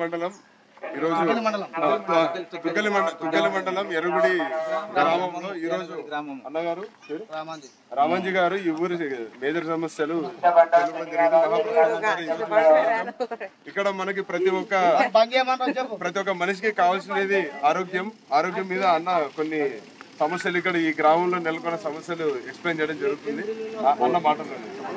మండలం ఈరోజు తుగ్గలి మండలం తుగ్గలి మండలం ఎరుగుడి గ్రామంలో ఈరోజు అన్నగారు పేరు? రామాంజీ గారు ఈ ఊరి మేజర్ సమస్యలు తెలుపడం జరిగింది. మహాప్రస్థానం ద్వారా ఈ రోజు వచ్చాం. ఇక్కడ మనకి ప్రతి ఒక్క ప్రతి ఒక్క మనిషికి కావాల్సినది ఆరోగ్యం ఆరోగ్యం మీద అన్న కొన్ని సమస్యలు ఇక్కడ ఈ గ్రామంలో నెలకొన్న సమస్యలు ఎక్స్ప్లెయిన్ చేయడం జరుగుతుంది ఆ- అన్న మాటలు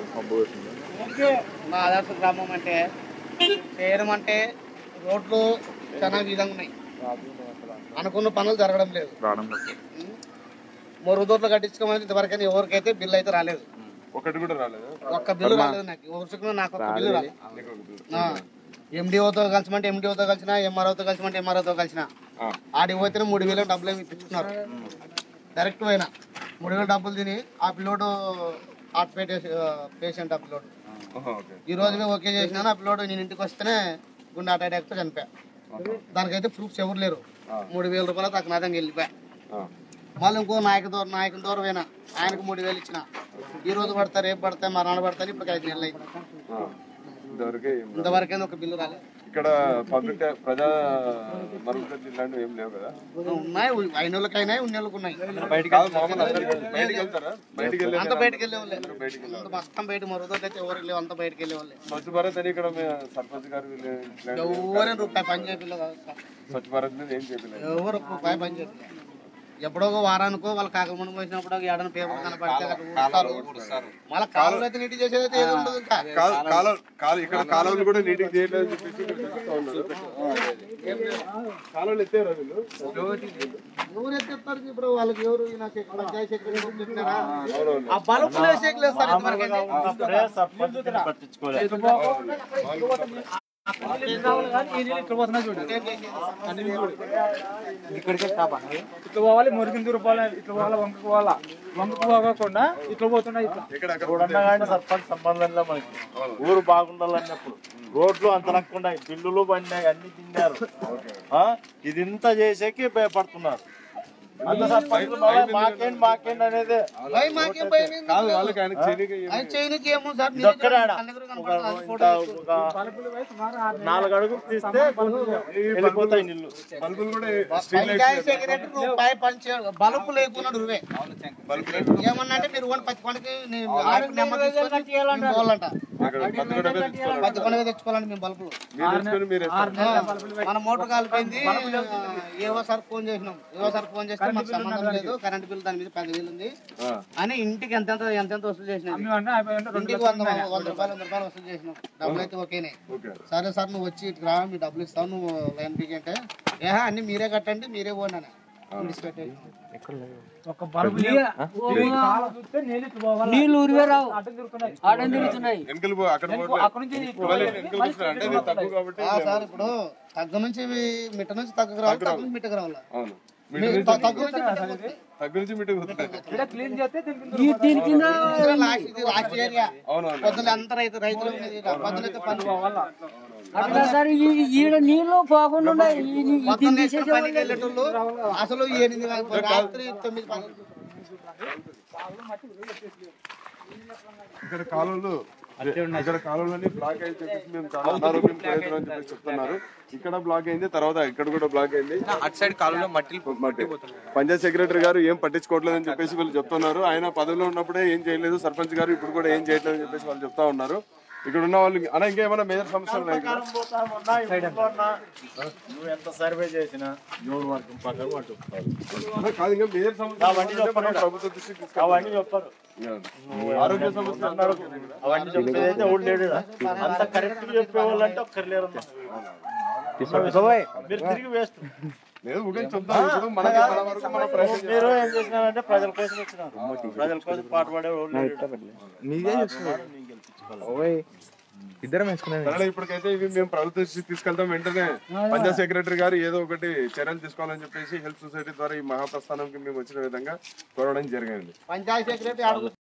మా ఆదర్శ గ్రామం అంటే చేయడం అంటే రోడ్లు చాలా విధంగా ఉన్నాయి అనుకున్న పనులు జరగడం లేదు మరుగుదొడ్లు కట్టించుకోమని ఇంతవరకైనా ఎవరికైతే బిల్లు అయితే రాలేదు ఒకటి కూడా రాలేదు ఒక్క బిల్లు రాలేదు నాకు ఎవరికి నాకు ఒక్క బిల్లు రాలేదు నీకు ఒక బిల్లు. ఎండిఓతో కలిసిమంటే ఎండిఓతో కలిసిన ఎంఆర్ఓతో కలిసిమంటే ఎంఆర్ఓతో కలిసిన ఆ. ఆడికి పోతే మూడు వేలు డబ్బులు ఏమి ఇప్పించుకున్నారు డైరెక్ట్ పోయినా మూడు వేలు డబ్బులు తిని ఆ పిల్లోడు హార్ట్ పేషెంట్ ఆ పిల్లోడు ఆహా, ఓకే ఈ రోజు మేము ఓకే చేసినాను ఆ పిల్లోడు నేను ఇంటికి వస్తేనే గుండె హార్ట్ అటాక్ తో చనిపోయా దానికైతే ప్రూఫ్స్ ఎవరు లేరు మూడు వేల రూపాయలు తక్కువ నాదంగా వెళ్ళిపోయా ఆ. మళ్ళీ ఇంకో నాయకు దూరం నాయకుని దూరం పోయినా ఆయనకు మూడు వేలు ఇచ్చిన ఈ రోజు పడతా రేపు పడతా మరణాలు పడతాను ఇప్పుడు ఐదు నెలలు అయింది ఆ. ఇంతవరకు ఏం రాలేదు. ఇంతవరకైనా ఒక బిల్లు రాలేదు ఇక్కడ పబ్లిక్ ప్రజా మరుగుదొడ్లు ఇలాంటివి ఏం లేవు కదా ఉన్నాయి అయిన వాళ్ళకైనా ఉన్న వాళ్ళకి ఉన్నాయి కాదు, మామూలు అందరికీ బయటికి వెళ్తారా బయటికి వెళ్ళే అంత బయటకు వెళ్ళే వాళ్ళే బయటికి అంత మొత్తం బయట మరుగుదొడ్లు అయితే ఎవరికి లేవు అంత బయటకు వెళ్ళే వాళ్ళే స్వచ్ఛ భారత్ అని ఇక్కడ మీ సర్పంచ్ గారు వీళ్ళు ఇట్లాంటి ఎవరైనా రూపాయి పని చేయలేదు స్వచ్ఛ భారత్ మీద ఏం చెప్పలేదు ఎవరు రూపాయి పని చేయలేదు ఎప్పుడో ఒక వారానికో వాళ్ళ కాకల ముందు పోసినప్పుడు ఏడన పేపర్ కనపడితే అక్కడ ఊడుస్తారు మళ్ళీ కాలంలో అయితే నీటి చేసేది అయితే ఏది ఉండదు ఇంకా కాలు కాలు కాలు ఇక్కడ కాలువలు కూడా నీటికి చేయలేదు అని చెప్పేసి ఇక్కడ చూపిస్తా ఉన్నారు కాలువలు ఎత్తారా వీళ్ళు ఎవరు ఎత్తారు ఇప్పుడు వాళ్ళకి ఎవరు ఈయన సెక్- పంచాయతీ సెక్రటరీ చెప్పినారా ఆ బల్బులు వేసేకి లేదు సార్ ఇంతవరకైతే. ఇక్కడికే స్టాప్ అండి ఇట్లా పోవాలి మురికిందూరు పోవాలి ఇట్లా పోవాలి వంకకు పోవాలా వంకకు పోకుండా ఇట్లా పోతున్నాయి ఇట్లా ఇక్కడ అక్కడ చూడన్నా కానీ సర్పంచ్ సంబంధం లేదు మనకి ఊరు బాగుండాలన్నప్పుడు రోడ్లు అంత లక్కున్నాయి బిల్లులు పడినాయి అన్ని తిన్నారు ఆ? ఇది ఇంత చేసేకి భయపడుతున్నారు అంత సర్పంచులు మళ్ళా మాకేంటి మాకేంటి అనేది భయ మాకేం భయం ఏంది? కాదు వాళ్ళకి ఆయనకు చేయనీకి ఏం- ఆయన చేయనికి ఏమో సార్ ఇది ఒక్కడే ఆడ. కళ్ళ ఎదురు ఒక కనపడుతుంది. అది ఇంత ఫోటో తీసుకో. ఒక నాలుగు అడుగులు తీస్తే వెళ్ళిపోతాయి నీళ్ళు బల్బులు కూడా స్ట్రీట్ లైట్స్ పంచాయతీ సెక్రటరీ రూపాయి పంచే బలుపు లేకున్నాడు నువ్వే ఏమన్నా అంటే మీరు ఓన్ పత్తి కొండకి నీ- ఆకు నెమ్మది తీసుకొని మేము పోవాలంట ఇక్కడ పత్తి కూడా తెచ్చుకోవాలి. పత్తి కొండకి తెచ్చుకోవాలండి మేము బల్బులు మీరు తెచ్చుకొని మీరు వేస్తారు. మన మోటార్ కాలిపోయింది ఏవో సార్ ఫోన్ చేసినాం ఏవో సార్ ఫోన్ చేస్తే మాకు సంబంధం లేదు కరెంట్ బిల్ దాని మీద పదివేలు ఉంది ఆ. అని ఇంటికి ఎంత ఎంత ఎంత ఎంత వసూలు చేసినాం ఇవన్నీ అయిపోయింది రెండు ఇంటికి వంద వంద రూపాయలు వంద రూపాయలు వసూలు చేసినాం డబ్బులు అయితే ఓకేనే ఓకే సరే సార్ నువ్వు వచ్చి ఇటు రా మీ డబ్బులు ఇస్తావు నువ్వు లైన్ పీకి అంటే ఏహా అన్ని మీరే కట్టండి మీరే పోండి అని విడిచిపెట్టేసి ఒక బల్బు కాలం చూస్తే నీళ్ళు ఇట్లా పోవాలి నీళ్ళు ఊరివే రావు అడ్డం తిరుగుతున్నాయి ఆడని తిరుగుతున్నాయి వెనకలు పో అక్కడ పోతే అక్కడ నుంచి ఇట్లా మళ్ళీ వెనకలు వస్తున్నారు. అంటే ఇది తక్కువ కాబట్టి ఆ సార్ ఇప్పుడు తగ్గ నుంచి మిట్ట నుంచి తగ్గకు రావాలి తగ్గ నుంచి మిట్టకు రావాలి అవును మీ త- తగ్గు నుంచి మిట్టకు వస్తే. తగ్గు నుంచి మిట్టుకు వస్తుంది ఇక్కడ క్లీన్ చేస్తే దీనికి ఈ దీని కింద ఇది లాస్ట్ ఇది లాస్ట్ ఏరియా అవునవును పొద్దున అంత రైతు రైతులు ఉన్నది పొద్దున అయితే పని అట్లా సార్ ఈ- ఈడ నీళ్లు పోకుండా ఉన్నాయి. ఈ- ఈ- ఈ మొత్తం దీన్ని నేర్చుకుని తీసేసే పనికి వెళ్ళేటోళ్ళు అసలు ఎనిమిది రాత్రి తొమ్మిది పది ఇక్కడ కాలువలు ఇక్కడ కాలువలన్నీ బ్లాక్ అయితే చెప్పేసి మేము చాలా అనారోగ్యం ప్రయోజనం అని చెప్పేసి చెప్తున్నారు ఇక్కడ బ్లాక్ అయింది తర్వాత ఇక్కడ కూడా బ్లాక్ అయింది అటు సైడ్ కాలంలో మట్టి మట్టి పంచాయత్ సెక్రటరీ గారు ఏం పట్టించుకోవట్లేదు అని చెప్పేసి వీళ్ళు చెప్తున్నారు ఆయన పదవిలో ఉన్నప్పుడే ఏం చేయలేదు సర్పంచ్ గారు ఇప్పుడు కూడా ఏం చేయట్లేదు అని చెప్పేసి వాళ్ళు చెప్తా ఉన్నారు ఇక్కడ ఉన్న వాళ్ళు అన్న ఇంకేమైనా మేజర్ సమస్యలు ఉన్నాయి ఇక్కడ? ప్రకారం పోతామన్నా ఇప్పుడు అన్నా నువ్వు ఎంత సర్వే చేసినా నూరు వర్గం ప్రకారం వాడు చెప్తారు అన్న, కాదు ఇంకా మేజర్ సమస్యలు అవన్నీ అంటే మనం చెప్పండి. ప్రభుత్వ దృష్టికి తీసుకెళ్ళాలి. అవన్నీ చెప్పరు ఆరోగ్య సమస్యలు అన్నారు అవన్నీ చెప్పేది అయితే ఎవడు లేడు ఈడ. అంత కరెక్ట్ చెప్పేవాళ్ళు అంటే ఒక్కరు లేరు అన్న. మీరు తిరిగి వేస్ట్ లేదు ఊరికే చెప్తాం ఇప్పుడు మనకి మన వరకు మనం ప్రయత్నం చేయాలి. మీరు ఏం చేసినారంటే ప్రజల కోసం వచ్చినారు ప్రజల కోసం పాటుపడే వాళ్ళు లేరు. మీదే ఇద్దరం వేసుకున్నాను సరే ఇప్పటికైతే ఇవి మేము ప్రభుత్వ దృష్టికి తీసుకెళ్తాం వెంటనే పంచాయత్ సెక్రటరీ గారు ఏదో ఒకటి చర్యలు తీసుకోవాలని చెప్పేసి హెల్త్ సొసైటీ ద్వారా ఈ మహాప్రస్థానంకి మేము వచ్చిన విధంగా కోరడం జరిగింది పంచాయతీ సెక్రటరీ అడుగు